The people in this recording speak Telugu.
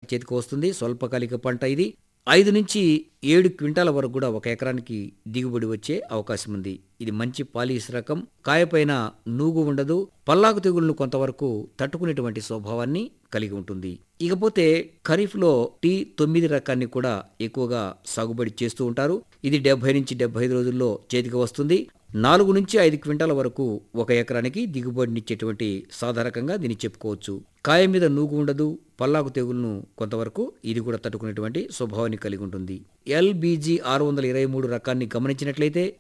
చేతికి వస్తుంది స్వల్పకాలిక పంట ఇది ఐదు నుంచి ఏడు క్వింటాల వరకు కూడా ఒక ఎకరానికి దిగుబడి వచ్చే అవకాశం ఉంది ఇది మంచి పాలిస్ రకం కాయపైన నూగు ఉండదు పల్లాకు తెగుళ్లను కొంతవరకు తట్టుకునేటువంటి స్వభావాన్ని కలిగి ఉంటుంది ఇకపోతే ఖరీఫ్లో టీ తొమ్మిది రకాన్ని కూడా ఎక్కువగా సాగుబడి చేస్తూ ఉంటారు ఇది డెబ్బై నుంచి డెబ్బై ఐదు రోజుల్లో చేతికి వస్తుంది నాలుగు నుంచి ఐదు క్వింటాల వరకు ఒక ఎకరానికి దిగుబడినిచ్చేటువంటి సాధారణంగా దీన్ని చెప్పుకోవచ్చు కాయ మీద నూగు ఉండదు పల్లాకు తెగులను కొంతవరకు ఇది కూడా తట్టుకునేటువంటి స్వభావాన్ని కలిగి ఉంటుంది ఎల్బీజీ ఆరు వందల ఇరవై మూడు రకాన్ని గమనించినట్లయితే